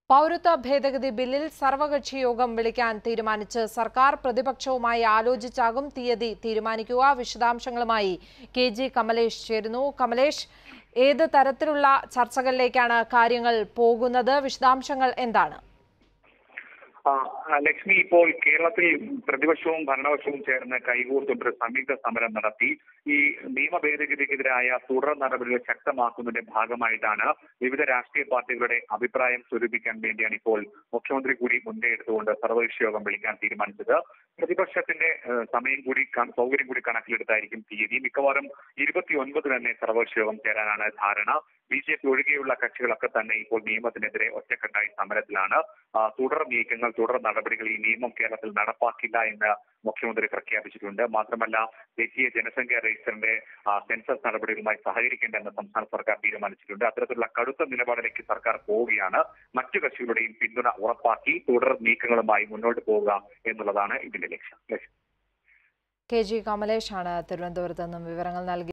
പൗരത്വ ഭേദഗതി ബില്ലിൽ സർവകക്ഷി യോഗം വിളിക്കാൻ തീരുമാനിച്ച് സർക്കാർ പ്രതിപക്ഷവുമായി ആലോചിച്ചാകും തീയതി തീരുമാനിക്കുക വിശദാംശങ്ങളുമായി കെ ജി കമലേഷ് ചേരുന്നു കമലേഷ് ഏത് തരത്തിലുള്ള ചർച്ചകളിലേക്കാണ് കാര്യങ്ങൾ പോകുന്നത് വിശദാംശങ്ങൾ എന്താണ് ആ, ആ, ലക്ഷ്മി ഇപ്പോൾ കേരളത്തിൽ പ്രതിപക്ഷവും ഭരണപക്ഷവും ചേർന്ന് കൈകോർത്തുകൊണ്ട് സംയുക്ത സമരം നടത്തി ഈ നിയമ ഭേദഗതിക്കെതിരായ തുടർ നടപടികൾ ശക്തമാക്കുന്നതിന്റെ ഭാഗമായിട്ടാണ് വിവിധ രാഷ്ട്രീയ പാർട്ടികളുടെ അഭിപ്രായം സ്വരൂപിക്കാൻ വേണ്ടിയാണ് ഇപ്പോൾ മുഖ്യമന്ത്രി കൂടി മുൻകൈ എടുത്തുകൊണ്ട് സർവകക്ഷി യോഗം വിളിക്കാൻ തീരുമാനിച്ചത് പ്രതിപക്ഷത്തിന്റെ ഏഹ്, സമയം കൂടി ക- സൗകര്യം കൂടി കണക്കിലെടുത്തായിരിക്കും തീയതി മിക്കവാറും ഇരുപത്തിയൊൻപത് തന്നെ സർവകക്ഷി യോഗം ചേരാനാണ് ധാരണ ബി ജെ പി ഒഴികെയുള്ള കക്ഷികളൊക്കെ തന്നെ ഇപ്പോൾ നിയമത്തിനെതിരെ ഒറ്റക്കെട്ടായി സമരത്തിലാണ് ആ, തുടർ നീക്കങ്ങൾ തുടർ നടപടികൾ ഈ നിയമം കേരളത്തിൽ നടപ്പാക്കില്ല എന്ന് മുഖ്യമന്ത്രി പ്രഖ്യാപിച്ചിട്ടുണ്ട് മാത്രമല്ല ദേശീയ ജനസംഖ്യാ രജിസ്റ്ററിന്റെ ആ, സെൻസസ് നടപടികളുമായി സഹകരിക്കേണ്ടെന്ന് സംസ്ഥാന സർക്കാർ തീരുമാനിച്ചിട്ടുണ്ട് അത്തരത്തിലുള്ള കടുത്ത നിലപാടിലേക്ക് സർക്കാർ പോവുകയാണ് മറ്റു കക്ഷികളുടെയും പിന്തുണ ഉറപ്പാക്കി തുടർ നീക്കങ്ങളുമായി മുന്നോട്ട് പോവുക എന്നുള്ളതാണ് ഇതിന്റെ ലക്ഷ്യം ലക്ഷ്യം കെ ജി കമലേഷ് ആണ് തിരുവനന്തപുരത്ത് നിന്നും വിവരങ്ങൾ നൽകി